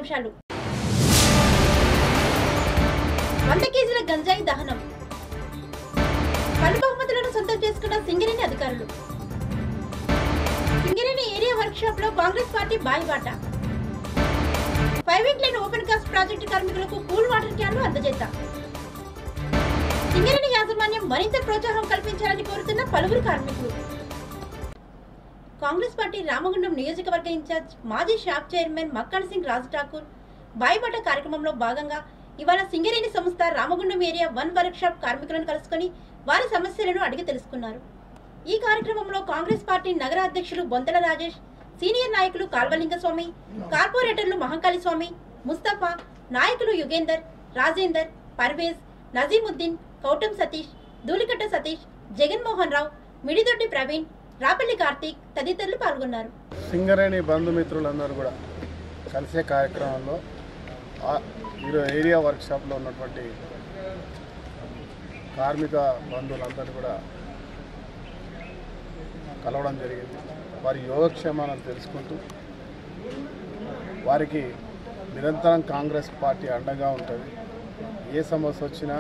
ముఖ్యాంశాలు వంద కేజీల గంజాయి దహనం పలు బహుమతులను సొంతం చేసుకున్న సింగరేణి అధికారులు సింగరేణి ఏరియా వర్క్ షాప్ లో కాంగ్రెస్ పార్టీ బాయిబాట five incline open cast project కార్మికులకు కూల్ వాటర్ క్యాన్లు అందజేత సింగరేణి యాజమాన్యం మరింత ప్రోత్సాహం కల్పించాలని కోరుతున్న పలువురు కార్మికులు కాంగ్రెస్ పార్టీ రామగుండం నియోజకవర్గ ఇన్ఛార్జ్ మాజీ షాప్ చైర్మన్ మక్కాన్ సింగ్ రాజ్ ఠాకూర్ బాయిబాట కార్యక్రమంలో భాగంగా ఇవాళ సింగరేణి సంస్థ Ramagundam area one workshop కార్మికులను కలుసుకొని వారి సమస్యలను అడిగి తెలుసుకున్నారు ఈ కార్యక్రమంలో కాంగ్రెస్ పార్టీ నగర అధ్యక్షులు బొంతల రాజేష్ సీనియర్ నాయకులు కాల్వలింగ స్వామి కార్పొరేటర్లు మహంకాళి స్వామి ముస్తఫా నాయకులు యుగేందర్ రాజేందర్ పర్వేజ్ నజీముద్దీన్ కౌటం సతీష్ ధూళికట్ట సతీష్ జగన్మోహన్ రావు మిడిదొడ్డి ప్రవీణ్ రాపల్లి కార్తీక్ తదితరులు పాల్గొన్నారు సింగరేణి బంధుమిత్రులందరూ కూడా కలిసే కార్యక్రమంలో ఆ- ఈరోజు ఏరియా వర్క్షాప్లో ఉన్నటువంటి కార్మిక బంధువులందరూ కూడా కలవడం జరిగింది వారి యోగక్షేమాలను తెలుసుకుంటూ వారికి నిరంతరం కాంగ్రెస్ పార్టీ అండగా ఉంటుంది ఏ సమస్య వచ్చినా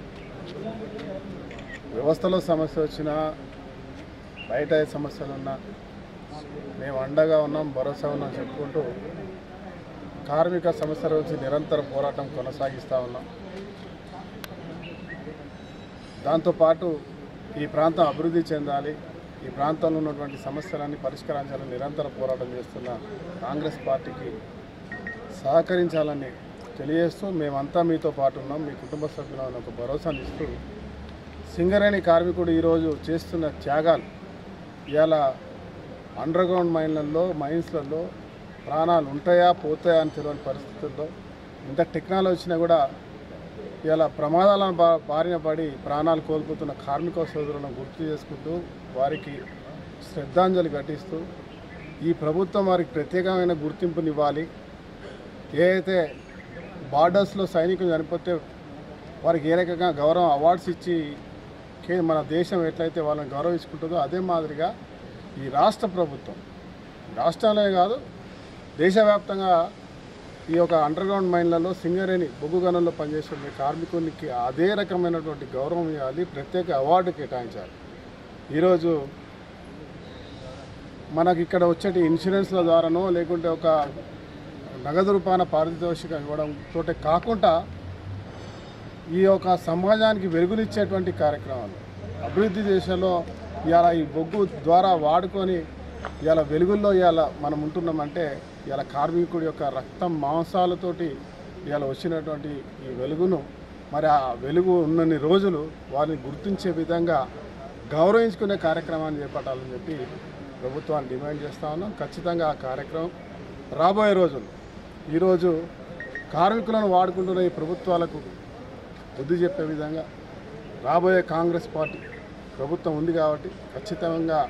వ్యవస్థలో సమస్య వచ్చినా బయట ఏ సమస్యలు ఉన్నా మేము అండగా ఉన్నాం భరోసా ఉన్నాం చెప్పుకుంటూ కార్మిక సమస్యల గురించి నిరంతర పోరాటం కొనసాగిస్తూ ఉన్నాం దాంతోపాటు ఈ ప్రాంతం అభివృద్ధి చెందాలి ఈ ప్రాంతంలో ఉన్నటువంటి సమస్యలన్నీ పరిష్కరించాలని నిరంతర పోరాటం చేస్తున్న కాంగ్రెస్ పార్టీకి సహకరించాలని తెలియజేస్తూ మేమంతా మీతో పాటు ఉన్నాం మీ కుటుంబ సభ్యులను ఒక భరోసాని ఇస్తూ సింగరేణి కార్మికుడు ఈరోజు చేస్తున్న త్యాగాలు ఇవాళ అండర్ గ్రౌండ్ మైన్లలో మైన్స్లలో ప్రాణాలు ఉంటాయా పోతాయా అని తెలియని పరిస్థితుల్లో ఇంత టెక్నాలజీ వచ్చినా కూడా ఇలా ప్రమాదాలను బా బారిన పడి ప్రాణాలు కోల్పోతున్న కార్మిక సోదరులను గుర్తు చేసుకుంటూ వారికి శ్రద్ధాంజలి ఘటిస్తూ ఈ ప్రభుత్వం వారికి ప్రత్యేకమైన గుర్తింపునివ్వాలి ఏ అయితే బార్డర్స్లో సైనికులు చనిపోతే వారికి ఏ రకంగా గౌరవం అవార్డ్స్ ఇచ్చి కే- మన దేశం ఎట్లయితే వాళ్ళని గౌరవించుకుంటుందో అదే మాదిరిగా ఈ రాష్ట్ర ప్రభుత్వం రాష్ట్రాలే కాదు దేశవ్యాప్తంగా ఈ యొక్క అండర్ గ్రౌండ్ మైన్లలో సింగరేణి బొగ్గు గనుల్లో పనిచేసే కార్మికునికి అదే రకమైనటువంటి గౌరవం ఇవ్వాలి ప్రత్యేక అవార్డు కేటాయించాలి ఈరోజు మనకి ఇక్కడ వచ్చేటి ఇన్సూరెన్స్ల ద్వారానో లేకుంటే ఒక నగదు రూపాన పారితోషికం ఇవ్వడం తోటే కాకుండా ఈ యొక్క సమాజానికి వెలుగునిచ్చేటువంటి కార్యక్రమాలు అభివృద్ధి దేశంలో ఇవాళ ఈ బొగ్గు ద్వారా వాడుకొని ఇవాళ వెలుగుల్లో ఇవాళ మనం ఉంటున్నామంటే ఇవాళ కార్మికుడి యొక్క రక్తం మాంసాలతోటి ఇవాళ వచ్చినటువంటి ఈ వెలుగును మరి ఆ వెలుగు ఉన్నన్ని రోజులు వారిని గుర్తించే విధంగా గౌరవించుకునే కార్యక్రమాన్ని చేపట్టాలని చెప్పి ప్రభుత్వాన్ని డిమాండ్ చేస్తా ఉన్నాం ఖచ్చితంగా ఆ కార్యక్రమం రాబోయే రోజులు ఈరోజు కార్మికులను వాడుకుంటున్న ఈ ప్రభుత్వాలకు బుద్ధి చెప్పే విధంగా రాబోయే కాంగ్రెస్ పార్టీ ప్రభుత్వం ఉంది కాబట్టి ఖచ్చితంగా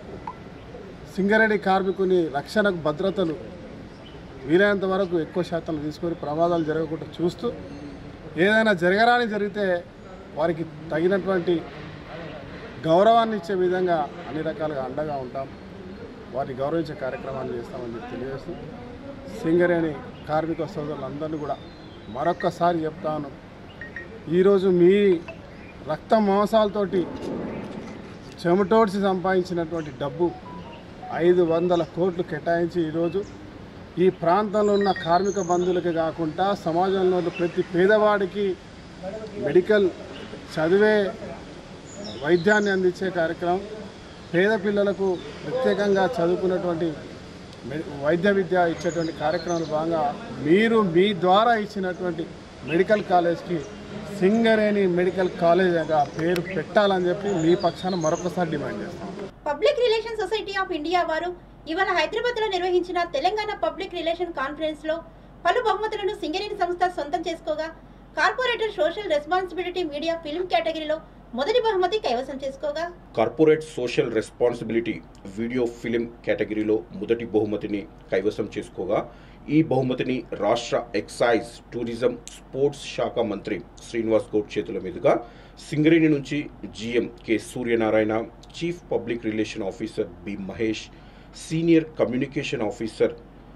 సింగరేణి కార్మికుని రక్షణకు భద్రతలు వీలైనంత వరకు ఎక్కువ శాతం తీసుకొని ప్రమాదాలు జరగకుండా చూస్తూ ఏదైనా జరగరాని జరిగితే వారికి తగినటువంటి గౌరవాన్ని ఇచ్చే విధంగా అన్ని రకాలుగా అండగా ఉంటాం వారిని గౌరవించే కార్యక్రమాన్ని చేస్తామని చెప్పి తెలియజేస్తూ సింగరేణి కార్మిక సోదరులందరినీ కూడా మరొక్కసారి చెప్తాను ఈరోజు మీ రక్త మాంసాలతోటి చెమటోడ్చి సంపాదించినటువంటి డబ్బు ఐదు వందల కోట్లు కేటాయించి ఈరోజు ఈ ప్రాంతంలో ఉన్న కార్మిక బంధువులకే కాకుండా సమాజంలో ఉన్న ప్రతి పేదవాడికి మెడికల్ చదివే వైద్యాన్ని అందించే కార్యక్రమం పేద పిల్లలకు ప్రత్యేకంగా చదువుకున్నటువంటి మె- వైద్య విద్య ఇచ్చేటువంటి కార్యక్రమాలు భాగంగా మీరు మీ ద్వారా ఇచ్చినటువంటి మెడికల్ కాలేజ్కి సింగరేణి మెడికల్ కాలేజ్గా పేరు పెట్టాలని చెప్పి మీ పక్షాన మరొకసారి డిమాండ్ చేస్తాం public relation society of India వారు ఇవాళ హైదరాబాద్ లో నిర్వహించిన తెలంగాణ పబ్లిక్ రిలేషన్ కాన్ఫరెన్స్ లో పలు బహుమతులను సింగరేణి సంస్థ సొంతం చేసుకోగా corporator social responsibility media film కేటగిరీలో మొదటి బహుమతి కైవసం చేసుకోగా corporate social responsibility video film కేటగిరీలో మొదటి బహుమతిని కైవసం చేసుకోగా ఈ బహుమతిని రాష్ట్ర ఎక్సైజ్ టూరిజం స్పోర్ట్స్ శాఖ మంత్రి శ్రీనివాస్ గౌడ్ చేతుల మీదుగా సింగరేణి నుంచి GM K Suryanarayana chief public relation officer B Mahesh senior communication officer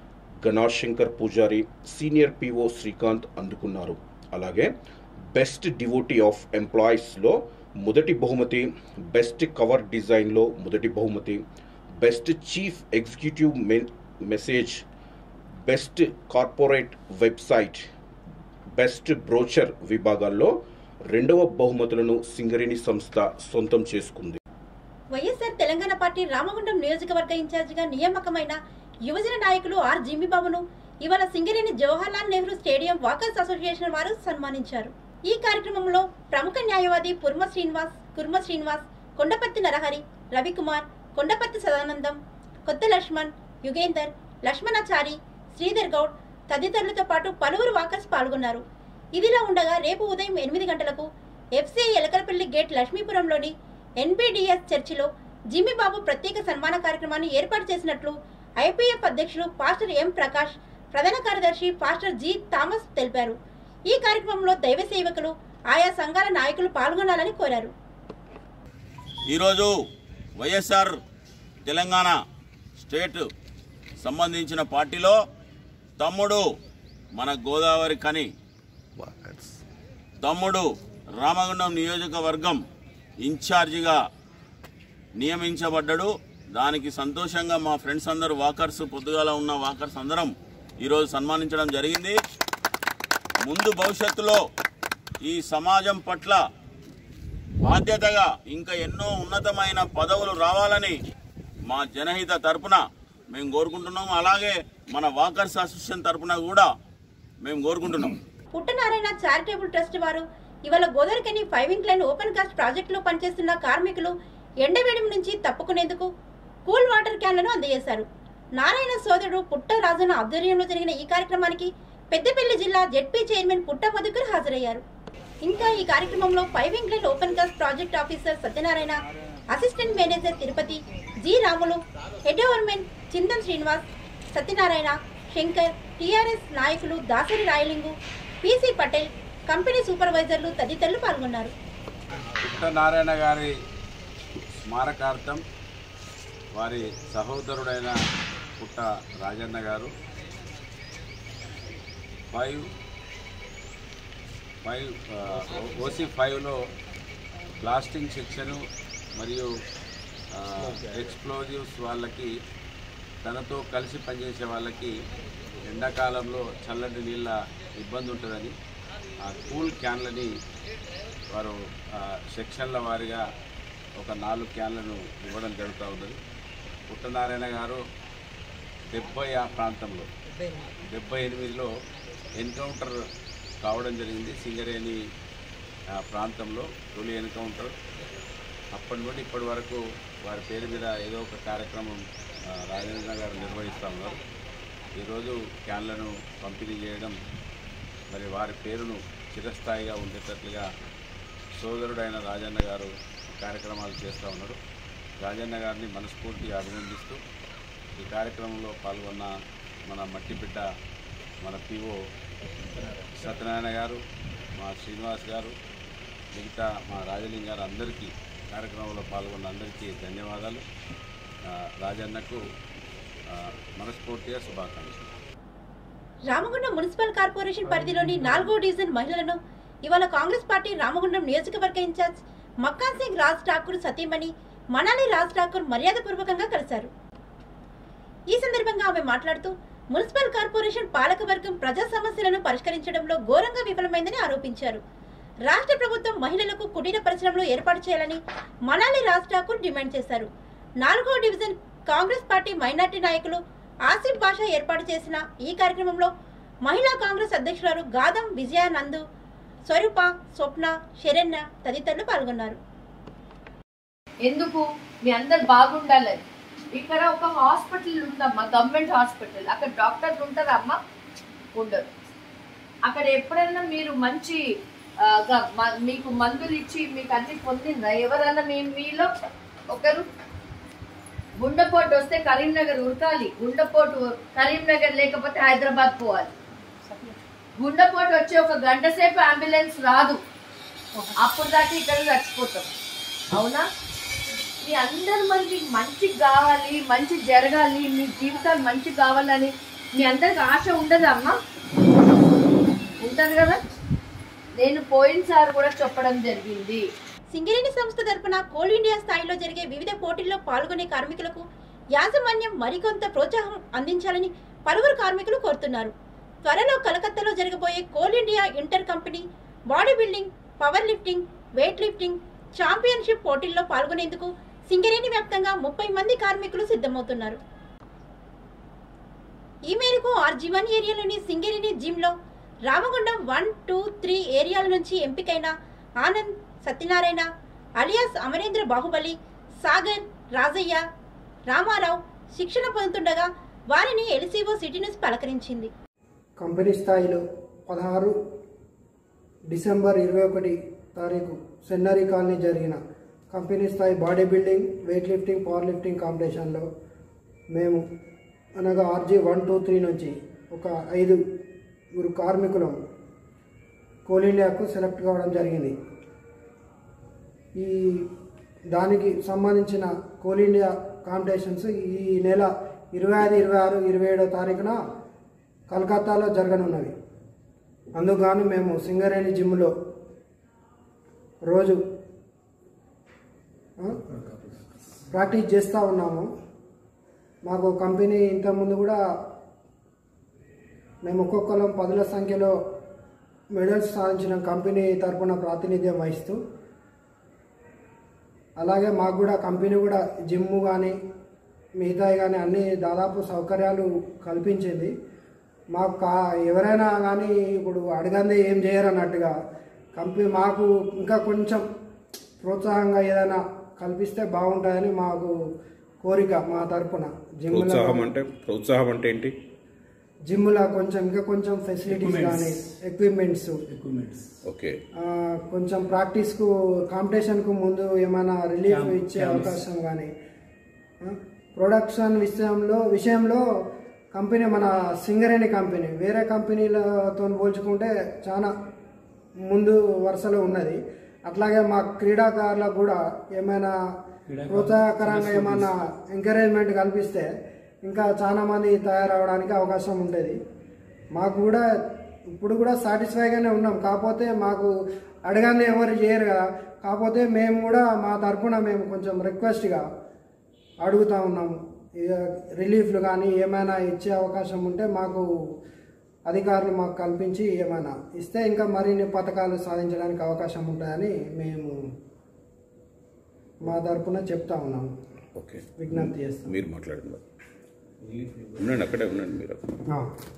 Ganashankar Pujari senior PO Srikanth అందుకున్నారు అలాగే బెస్ట్ డివోటీ ఆఫ్ ఎంప్లాయీస్లో మొదటి బహుమతి బెస్ట్ కవర్ డిజైన్లో మొదటి బహుమతి best chief executive message best corporate website best brochure విభాగాల్లో రెండవ బహుమతులను సింగరేణి సంస్థ సొంతం చేసుకుంది వైఎస్ఆర్ తెలంగాణ పార్టీ రామగుండం నియోజకవర్గ ఇన్ఛార్జిగా నియామకమైన యువజన నాయకులు ఆర్ జిమ్మిబాబును ఇవాళ Singareni Jawaharlal Nehru stadium walkers association వారు సన్మానించారు ఈ కార్యక్రమంలో ప్రముఖ న్యాయవాది పుర్మ శ్రీనివాస్ కుర్మ శ్రీనివాస్ కొండపర్తి నరహరి రవికుమార్ కొండపర్తి సదానందం కొత్త లక్ష్మణ్ యుగేందర్ లక్ష్మణాచారి శ్రీధర్ గౌడ్ తదితరులతో పాటు పలువురు వాకర్స్ పాల్గొన్నారు ఇదిలా ఉండగా రేపు ఉదయం ఎనిమిది గంటలకు ఎఫ్సీ ఎలకలపల్లి గేట్ లక్ష్మీపురంలోని ఎన్బిడిఎస్ చర్చిలో జిమ్మిబాబు ప్రత్యేక సన్మాన కార్యక్రమాన్ని ఏర్పాటు చేసినట్లు ఐపీఎఫ్ అధ్యక్షుడు పాస్టర్ ఎం ప్రకాష్ ప్రధాన కార్యదర్శి పాస్టర్ జి థామస్ తెలిపారు ఈ కార్యక్రమంలో దైవ సేవకులు ఆయా సంఘాల నాయకులు పాల్గొనాలని కోరారు ఈరోజు వైఎస్ఆర్ తెలంగాణ స్టేట్ సంబంధించిన పార్టీలో తమ్ముడు మన గోదావరి కని తమ్ముడు రామగుండం నియోజకవర్గం ఇన్ఛార్జిగా నియమించబడ్డాడు దానికి సంతోషంగా మా ఫ్రెండ్స్ అందరూ వాకర్స్ పొద్దుగాల ఉన్న వాకర్స్ అందరం ఈరోజు సన్మానించడం జరిగింది ముందు భవిష్యత్తులో ఈ సమాజం పట్ల బాధ్యతగా ఇంకా ఎన్నో ఉన్నతమైన పదవులు రావాలని మా జనహిత తరపున మేము కోరుకుంటున్నాం అలాగే మన వాకర్స్ అసోసియేషన్ తరపున కూడా మేము కోరుకుంటున్నాం పుట్టనారాయణ చారిటబుల్ ట్రస్ట్ వారు ఇవాళ Godavarikhani five incline open cast ప్రాజెక్టులో పనిచేస్తున్న కార్మికులు ఎండవేడిం నుంచి తప్పుకునేందుకు కూల్ వాటర్ క్యాన్లను అందజేశారు నారాయణ సోదరుడు పుట్ట రాజన్న ఆధ్వర్యంలో జరిగిన ఈ కార్యక్రమానికి పెద్దపల్లి జిల్లా జెడ్పీ చైర్మన్ పుట్ట మధుకర్ హాజరయ్యారు ఇంకా ఈ కార్యక్రమంలో five incline open cast project officer Satyanarayana assistant manager Tirupati G Ramulu head overmen Chindan Srinivas Satyanarayana Shankar TRS నాయకులు దాసరి రాయలింగు పీసీ పటేల్ కంపెనీ సూపర్వైజర్లు తదితరులు పాల్గొన్నారు పుట్ట నారాయణ గారి స్మారకార్థం వారి సహోదరుడైన పుట్ట రాజన్న గారు ఫైవ్ ఫైవ్ ఓసీ ఫైవ్లో బ్లాస్టింగ్ సెక్షను మరియు ఎక్స్ప్లోజివ్స్ వాళ్ళకి తనతో కలిసి పనిచేసే వాళ్ళకి ఎండాకాలంలో చల్లటి నీళ్ళ ఇబ్బంది ఉంటుందని ఆ కూల్ క్యాన్లని వారు ఆ, సెక్షన్ల వారీగా ఒక నాలుగు క్యాన్లను ఇవ్వడం జరుగుతూ ఉన్నది పుట్టనారాయణ గారు డెబ్బై ఆ ప్రాంతంలో డెబ్బై ఎనిమిదిలో ఎన్కౌంటర్ కావడం జరిగింది సింగరేణి ఆ, ప్రాంతంలో తొలి ఎన్కౌంటర్ అప్పటి నుండి ఇప్పటి వరకు వారి పేరు మీద ఏదో ఒక కార్యక్రమం ఆ, రాజేంద్ర గారు నిర్వహిస్తూ ఉన్నారు ఈరోజు క్యాన్లను పంపిణీ చేయడం మరి వారి పేరును చిరస్థాయిగా ఉండేటట్లుగా సోదరుడైన రాజన్న గారు కార్యక్రమాలు చేస్తూ ఉన్నారు రాజన్న గారిని మనస్ఫూర్తిగా అభినందిస్తూ ఈ కార్యక్రమంలో పాల్గొన్న మన మట్టిబిడ్డ మన పిఓ సత్యనారాయణ గారు మా శ్రీనివాస్ గారు మిగతా మా రాజలింగ్ గారు అందరికీ కార్యక్రమంలో పాల్గొన్న అందరికీ ధన్యవాదాలు ఆ, రాజన్నకు ఆ, మనస్ఫూర్తిగా శుభాకాంక్షలు రామగుండం మున్సిపల్ కార్పొరేషన్ పరిధిలోని నాలుగో డివిజన్ మహిళలను ఇవాళ కాంగ్రెస్ పార్టీ రామగుండం నియోజకవర్గ ఇన్ఛార్జ్ మక్కాన్ సింగ్ రాజ్ ఠాకూర్ సతీమణి మనాలి రాజ్ ఠాకూర్ మర్యాదపూర్వకంగా కలిశారు ఈ సందర్భంగా ఆమె మాట్లాడుతూ మున్సిపల్ కార్పొరేషన్ పాలకవర్గం ప్రజా సమస్యలను పరిష్కరించడంలో ఘోరంగా విఫలమైందని ఆరోపించారు రాష్ట్ర ప్రభుత్వం మహిళలకు కుటీర పరిశ్రమలు ఏర్పాటు చేయాలని మనాలి రాజ్ ఠాకూర్ డిమాండ్ చేశారు నాలుగో డివిజన్ కాంగ్రెస్ పార్టీ మైనార్టీ నాయకులు ఆసిఫ్ బాషా ఏర్పాటు చేసిన ఈ కార్యక్రమంలో మహిళా కాంగ్రెస్ అధ్యక్షురాలు గాదం విజయానందు స్వరూప స్వప్న శరణ్య తదితరులు పాల్గొన్నారు ఎందుకు మీ అందరు బాగుండాలని ఇక్కడ ఒక హాస్పిటల్ ఉందమ్మా గవర్నమెంట్ హాస్పిటల్ అక్కడ డాక్టర్లు ఉంటారా అమ్మా ఉండరు అక్కడ ఎప్పుడైనా మీరు మంచి ఆ, గ- మ- మీకు మందులు ఇచ్చి మీకు అన్ని పొందిందా ఎవరన్నా మీ మీలో ఒకరు గుండెపోటు వస్తే కరీంనగర్ ఉరకాలి గుండెపోటు కరీంనగర్ లేకపోతే హైదరాబాద్ పోవాలి గుండెపోటు వచ్చి ఒక గంట సేపు అంబులెన్స్ రాదు అప్పుడు దాకా ఇక్కడ చచ్చిపోతాం అవునా మీ అందరు మరి మీకు మంచి కావాలి మంచి జరగాలి మీ జీవితాలు మంచి కావాలని మీ అందరికి ఆశ ఉండదా అమ్మా ఉంటది కదా నేను పోయినసారి కూడా చెప్పడం జరిగింది సింగరేణి సంస్థ తరపున కోల్ ఇండియా స్థాయిలో జరిగే వివిధ పోటీల్లో పాల్గొనే కార్మికులకు యాజమాన్యం మరికొంత ప్రోత్సాహం అందించాలని పలువురు కార్మికులు కోరుతున్నారు త్వరలో కలకత్తాలో జరగబోయే coal India inter company body building power lifting weight lifting championship పోటీల్లో పాల్గొనేందుకు సింగరేణి వ్యాప్తంగా ముప్పై మంది కార్మికులు సిద్ధమవుతున్నారు ఈ మేరకు ఆర్జీ వన్ ఏరియాలోని సింగరేణి జిమ్లో రామగుండం వన్ టూ త్రీ ఏరియాల నుంచి ఎంపికైన ఆనంద్ సత్యనారాయణ అలియాస్ అమరేంద్ర బాహుబలి సాగర్ రాజయ్య రామారావు శిక్షణ పొందుతుండగా వారిని ఎల్సీఓ సిటీ న్యూస్ పలకరించింది కంపెనీ స్థాయిలో పదహారు డిసెంబర్ ఇరవై ఒకటి తారీఖు సెన్నరీ కాలనీ జరిగిన కంపెనీ స్థాయి body building weight lifting power lifting కాంపిటీషన్లో మేము అనగా ఆర్జీ వన్ టూ త్రీ నుంచి ఒక ఐదు గురు కార్మికులం కోల్ ఇండియాకు సెలెక్ట్ కావడం జరిగింది ఈ దానికి సంబంధించిన కోల్ ఇండియా కాంపిటీషన్స్ ఈ నెల ఇరవై ఐదు ఇరవై ఆరు ఇరవై ఏడో తారీఖున కలకత్తాలో జరగనున్నవి అందుకుగాను మేము సింగరేణి జిమ్లో రోజు ఆ, ప్రాక్టీస్ చేస్తూ ఉన్నాము మాకు కంపెనీ ఇంతకుముందు కూడా మేము ఒక్కొక్కరం పదుల సంఖ్యలో మెడల్స్ సాధించిన కంపెనీ తరపున ప్రాతినిధ్యం వహిస్తూ అలాగే మాకు కూడా కంపెనీ కూడా జిమ్ కానీ మిగతాయి కానీ అన్ని దాదాపు సౌకర్యాలు కల్పించింది మాకు కా ఎవరైనా కానీ ఇప్పుడు అడగందే ఏం చేయరు అన్నట్టుగా కంపెనీ మాకు ఇంకా కొంచెం ప్రోత్సాహంగా ఏదైనా కల్పిస్తే బాగుంటుందని మాకు కోరిక మా తరపున జిమ్లో ప్రోత్సాహం అంటే ప్రోత్సాహం అంటే ఏంటి జిమ్లో కొంచెం ఇంకా కొంచెం ఫెసిలిటీస్ కానీ ఎక్విప్మెంట్స్ ఓకే ఆ, కొంచెం ప్రాక్టీస్కు కాంపిటీషన్కు ముందు ఏమైనా రిలీఫ్ ఇచ్చే అవకాశం కానీ ప్రొడక్షన్ విషయంలో విషయంలో కంపెనీ మన సింగరేణి కంపెనీ వేరే కంపెనీలతో పోల్చుకుంటే చాలా ముందు వరుసలో ఉన్నది అట్లాగే మా క్రీడాకారులకు కూడా ఏమైనా ప్రోత్సాహకరంగా ఏమైనా ఎంకరేజ్మెంట్ కల్పిస్తే ఇంకా చాలా మంది తయారవడానికి అవకాశం ఉంటుంది మాకు కూడా ఇప్పుడు కూడా సాటిస్ఫైగానే ఉన్నాం కాకపోతే మాకు అడగానే ఎవరు చేయరు కదా కాకపోతే మేము కూడా మా తరపున మేము కొంచెం రిక్వెస్ట్గా అడుగుతా ఉన్నాము ఇక రిలీఫ్లు కానీ ఏమైనా ఇచ్చే అవకాశం ఉంటే మాకు అధికారులు మాకు కల్పించి ఏమైనా ఇస్తే ఇంకా మరిన్ని పథకాలు సాధించడానికి అవకాశం ఉంటుందని మేము మా తరపున చెప్తా ఉన్నాము ఓకే విజ్ఞప్తి చేస్తాం మీరు మాట్లాడండి ఉండండి అక్కడే ఉండండి మీరు ఆ.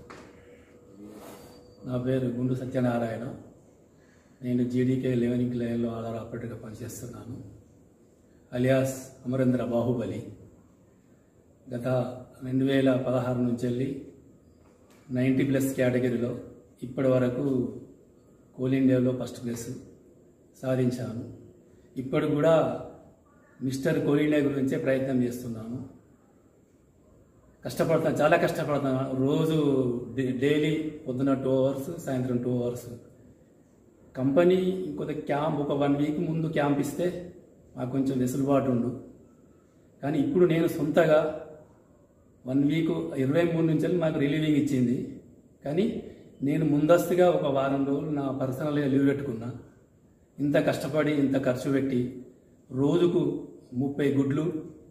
నా పేరు గుండు సత్యనారాయణ నేను జీడీకే లెవెనింగ్ లైన్లో ఆధార్ ఆపరేటర్గా పనిచేస్తున్నాను అలియాస్ అమరేంద్ర బాహుబలి గత రెండు వేల పదహారు నుంచి వెళ్ళి నైంటీ ప్లస్ కేటగిరీలో ఇప్పటి వరకు కోల్ ఇండియాలో ఫస్ట్ ప్లేస్ సాధించాను ఇప్పుడు కూడా మిస్టర్ కోల్ ఇండియా గురించే ప్రయత్నం చేస్తున్నాను కష్టపడతాను చాలా కష్టపడతాను రోజు డే- డైలీ పొద్దున టూ అవర్స్ సాయంత్రం టూ అవర్స్ కంపెనీ ఇంకొక క్యాంప్ ఒక వన్ వీక్ ముందు క్యాంప్ ఇస్తే మాకు కొంచెం వెసులుబాటు ఉండు కానీ ఇప్పుడు నేను సొంతగా వన్ వీక్ ఇరవై మూడు నుంచి వెళ్ళి మాకు రిలీవింగ్ ఇచ్చింది కానీ నేను ముందస్తుగా ఒక వారం రోజులు నా పర్సనల్గా లీవ్ పెట్టుకున్నా ఇంత కష్టపడి ఇంత ఖర్చు పెట్టి రోజుకు ముప్పై గుడ్లు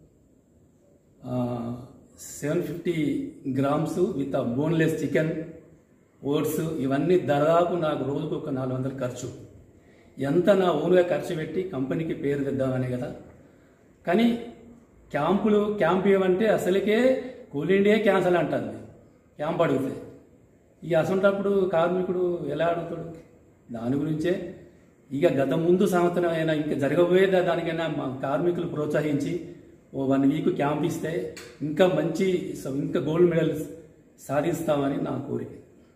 seven fifty grams with boneless chicken oats ఇవన్నీ దాదాపు నాకు రోజుకు ఒక నాలుగు వందలు ఖర్చు ఎంత నా ఓన్గా ఖర్చు పెట్టి కంపెనీకి పేరు తెద్దామనే కదా కానీ క్యాంపులు క్యాంప్ ఏమంటే అసలుకే కూల్ ఇండియా క్యాన్సల్ అంటుంది క్యాంప్ అడిగితే ఇక అసంటప్పుడు కార్మికుడు ఎలా అడుగుతాడు దాని గురించే ఇక గత ముందు సంవత్సరం అయినా ఇంకా జరగబోయే దానికైనా మా కార్మికులు ప్రోత్సహించి ఓ వన్ వీక్ క్యాంప్ ఇస్తే ఇంకా మంచి ఇంకా గోల్డ్ మెడల్స్ సాధిస్తామని నా కోరిక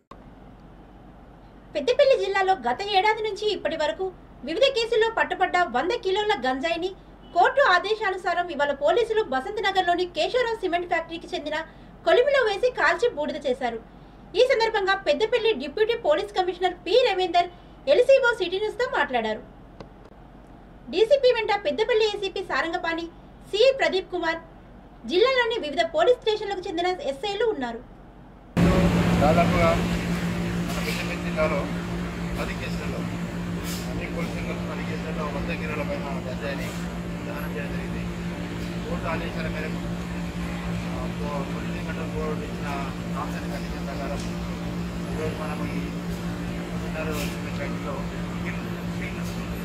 పెద్దపల్లి జిల్లాలో గత ఏడాది నుంచి ఇప్పటి వరకు వివిధ కేసుల్లో పట్టుబడ్డ వంద కిలోల గంజాయిని కోర్టు ఆదేశానుసారం ఇవాళ పోలీసులు బసంత్ నగర్లోని కేశవరావు సిమెంట్ ఫ్యాక్టరీకి చెందిన కొలిమిలో వేసి కాల్చి బూడిద చేశారు ఈ సందర్భంగా Peddapalli deputy police commissioner P Ravinder LCO city news తో మాట్లాడారు డీసీపీ వెంట పెద్దపల్లి ఏసీపీ సారంగపాణి సిఐ ప్రదీప్ కుమార్ జిల్లాలోని వివిధ పోలీస్ స్టేషన్లకు చెందిన ఎస్ఐలు ఉన్నారు దాదాపుగా మన పెద్దపల్లి జిల్లాలో పది కేసులలో అన్ని పోలీసులు పది కేసులలో వంద కిలోల పైన గంజాయిని దహనం చేయడం జరిగింది కోర్టు ఆదేశాల మేరకు ఆ, పో- పోలీసు కంట్రోల్ బోర్డు ఇచ్చిన ఆప్షన్ కండిషన్ ప్రకారం ఈరోజు మనం ఈ చిన్నారు సైట్లో హిల్ హిల్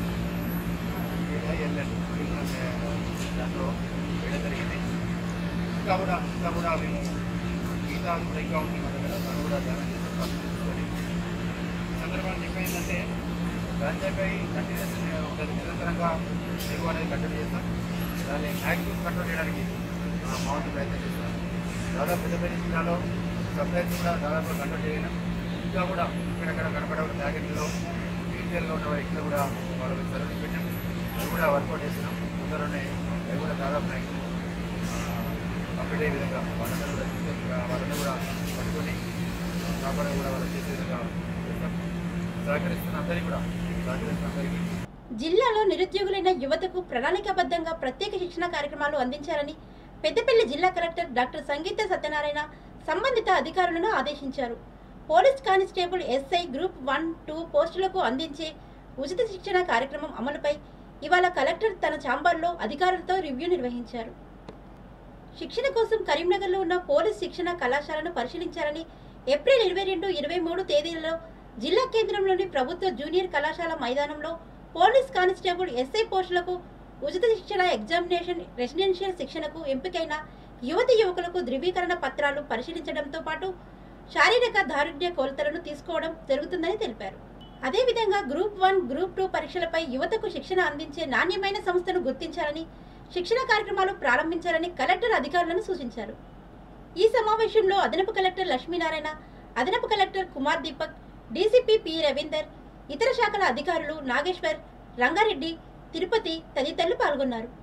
ఎల్ఎల్ హిల్ అనే దాంట్లో వేయడం జరిగింది ఇంకా కూడా ఇంకా కూడా మేము మిగతా కూడా ఇంకా ఉంది మన దగ్గర దాన్ని కూడా ధ్యానం చేసి పరిశీలించుకొని ఈ సందర్భంగా చెప్పేందంటే గాంజాపై కంటిన్యూస్ ఉంటుంది నిరంతరంగా దిగువ అనేది కంటిన్యూ చేస్తాం దాన్ని మ్యాక్సిమం కంట్రోల్ చేయడానికి ఆ, మా వంతు ప్రయత్నం చేస్తాం దాదాపు పెద్దపల్లి జిల్లాలో సప్లైస్ కూడా దాదాపు కంట్రోల్ చేయడం ఇంకా కూడా ఇక్కడక్కడ కనపడే ప్యాకెట్లో రీటైల్లో ఉన్న వ్యక్తులు కూడా వాళ్ళకి సర్వీస్ పెట్టాం అవి కూడా వర్కౌట్ చేస్తున్నాం తొందరలోనే అవి కూడా దాదాపు మ్యాక్సిమం కంప్లీట్ అయ్యే విధంగా వాళ్ళందరూ కూడా తీసుకొని వాళ్ళందరూ కూడా పట్టుకొని కాపాడే కూడా వాళ్ళు చేసే విధంగా చేస్తాం సహకరిస్తున్న అందరికీ కూడా సహకరిస్తున్న అందరికీ జిల్లాలో నిరుద్యోగులైన యువతకు ప్రణాళికాబద్ధంగా ప్రత్యేక శిక్షణ కార్యక్రమాలు అందించాలని పెద్దపల్లి జిల్లా కలెక్టర్ డాక్టర్ సంగీత సత్యనారాయణ సంబంధిత అధికారులను ఆదేశించారు police constable SI group one two పోస్టులకు అందించే ఉచిత శిక్షణ కార్యక్రమం అమలుపై ఇవాళ కలెక్టర్ తన ఛాంబర్లో అధికారులతో రివ్యూ నిర్వహించారు శిక్షణ కోసం కరీంనగర్లో ఉన్న పోలీస్ శిక్షణ కళాశాలను పరిశీలించాలని ఏప్రిల్ ఇరవై రెండు ఇరవై మూడు తేదీలలో జిల్లా కేంద్రంలోని ప్రభుత్వ జూనియర్ కళాశాల మైదానంలో పోలీస్ కానిస్టేబుల్ ఎస్ఐ పోస్టులకు ఉచిత శిక్షణ ఎగ్జామినేషన్ రెసిడెన్షియల్ శిక్షణకు ఎంపికైన యువతి యువకులకు ధృవీకరణ పత్రాలు పరిశీలించడంతో పాటు శారీరక దారుణ్య కొలతలను తీసుకోవడం జరుగుతుందని తెలిపారు అదేవిధంగా గ్రూప్ వన్ గ్రూప్ టూ పరీక్షలపై యువతకు శిక్షణ అందించే నాణ్యమైన సంస్థను గుర్తించాలని శిక్షణ కార్యక్రమాలు ప్రారంభించాలని కలెక్టర్ అధికారులను సూచించారు ఈ సమావేశంలో అదనపు కలెక్టర్ లక్ష్మీనారాయణ అదనపు collector Kumar Deepak DCP P Ravinder ఇతర శాఖల అధికారులు నాగేశ్వర్ రంగారెడ్డి తిరుపతి తదితరులు పాల్గొన్నారు